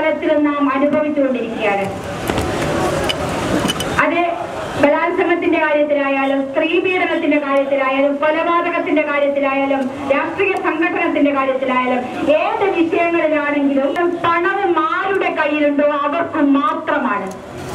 തലത്തിലും നാം അനുഭവിച്ചുകൊണ്ടിരിക്കുകയാണ് അത് ബലാത്സംഗത്തിന്റെ കാര്യത്തിലായാലും സ്ത്രീ പീഡനത്തിന്റെ കാര്യത്തിലായാലും കൊലപാതകത്തിന്റെ കാര്യത്തിലായാലും രാഷ്ട്രീയ സംഘടനത്തിന്റെ കാര്യത്തിലായാലും ഏത് വിഷയങ്ങളിലാണെങ്കിലും പണം ആരുടെ കയ്യിലുണ്ടോ അവർക്ക് മാത്രമാണ്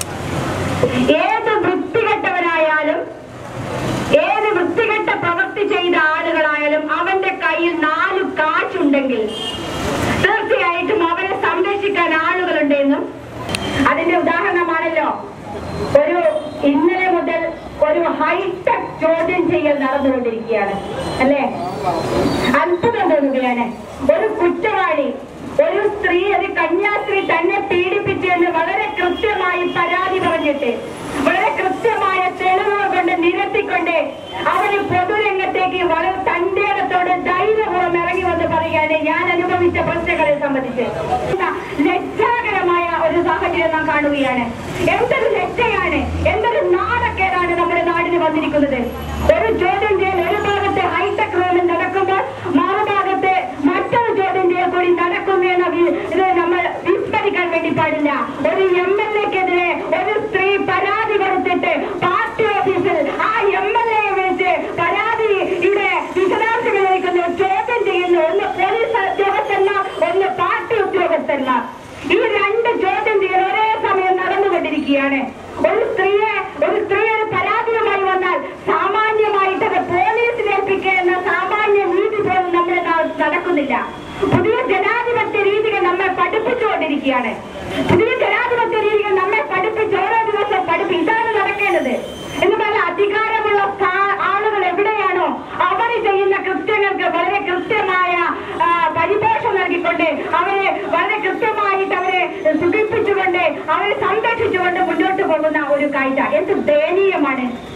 ഏത് വൃത്തികെട്ടവനായാലും ഏത് വൃത്തികെട്ട പ്രവൃത്തി ചെയ്ത ആളുകളായാലും അവന്റെ കയ്യിൽ നാലു കാശുണ്ടെങ്കിൽ തീർച്ചയായിട്ടും അവരെ സംരക്ഷിക്കാൻ ആളുകളുണ്ടെന്നും അതിന്റെ ഉദാഹരണമാണല്ലോ ഒരു ഇന്നലെ മുതൽ ഒരു ഹൈടെക് ചോദ്യം ചെയ്യൽ നടന്നുകൊണ്ടിരിക്കുകയാണ് അല്ലേ അത്ഭുതം തോന്നുകയാണ് ഒരു കുറ്റവാളി ഒരു സ്ത്രീ ഒരു കന്യാസ്ത്രീ തന്നെ പീഡിപ്പിച്ചു എന്ന് വളരെ കൃത്യമായി പരാതി പറഞ്ഞിട്ട് വളരെ കൃത്യമായ തെളിവുകൾ കൊണ്ട് നിരത്തിക്കൊണ്ട് അവന് പൊതുരംഗത്തേക്ക് വളരെ തന്റേടത്തോട് ധൈര്യപൂർവ്വം ഇറങ്ങി വന്ന് പറയുകയാണ് ഞാൻ അനുഭവിച്ച പ്രശ്നങ്ങളെ സംബന്ധിച്ച് ലജ്ജാകരമായ ഒരു സാഹചര്യം നാം കാണുകയാണ് എന്തൊരു ലജ്ജയാണ് എന്തൊരു നാണക്കേടാണ് നമ്മുടെ നാടിന് വന്നിരിക്കുന്നത് ഒരു ചോദ്യം ചെയ്യൽ ഒരു ഭാഗത്തെ ഹൈടെക് റൂമിൽ നടക്കുമ്പോൾ മറുഭാഗത്തെ മറ്റൊരു ചോദ്യം ചെയ്യൽ കൂടി നടക്കുന്നതെന്ന് വി- ഇത് നമ്മൾ വിസ്മരിക്കാൻ വേണ്ടി പാടില്ല ഒരു എം എൽ എക്കെതിരെ ഒരു സ്ത്രീ പരാതി കൊടുത്തിട്ട് പാർട്ടി ഓഫീസിൽ ആ എം എൽ എയെ വിളിച്ച് പരാതിയുടെ വിശദാംശങ്ങളിലേക്കുന്നു ചോദ്യം ചെയ്യുന്നു ഒന്ന് പോലീസ് ഉദ്യോഗസ്ഥന്മാർ ഒന്ന് പാർട്ടി ഉദ്യോഗസ്ഥന്മാർ ഈ രണ്ട് ചോദ്യം ചെയ്യൽ ഒരേ സമയം നടന്നുകൊണ്ടിരിക്കുകയാണ് ഒരു സ്ത്രീയെ ഒരു സ്ത്രീ ഒരു പരാതിയുമായി വന്നാൽ സാമാന്യമായിട്ട് അത് പോലീസിൽ ഏൽപ്പിക്കുക എന്ന സാമാന്യ നീതി പോലും നമ്മുടെ നാ- നടക്കുന്നില്ല പുതിയ ജനാധിപത്യ രീതികൾ നമ്മെ പഠിപ്പിച്ചുകൊണ്ടിരിക്കുകയാണ് പുതിയ ജനാധിപത്യ രീതികൾ നമ്മെ പഠിപ്പിച്ച് ഓരോ ദിവസം പഠിപ്പി ഇതാണ് നടക്കേണ്ടത് എന്ന് പറഞ്ഞാൽ അധികാരമുള്ള സ്ഥാ- ആളുകൾ എവിടെയാണോ അവർ ചെയ്യുന്ന കൃത്യങ്ങൾക്ക് വളരെ കൃത്യമായ ആ, പരിപോഷണം നൽകിക്കൊണ്ട് അവരെ വളരെ കൃത്യമായിട്ട് അവരെ സുഖിപ്പിച്ചുകൊണ്ട് അവരെ സംരക്ഷിച്ചുകൊണ്ട് മുന്നോട്ട് പോകുന്ന ഒരു കാഴ്ച എന്ത് ദയനീയമാണ്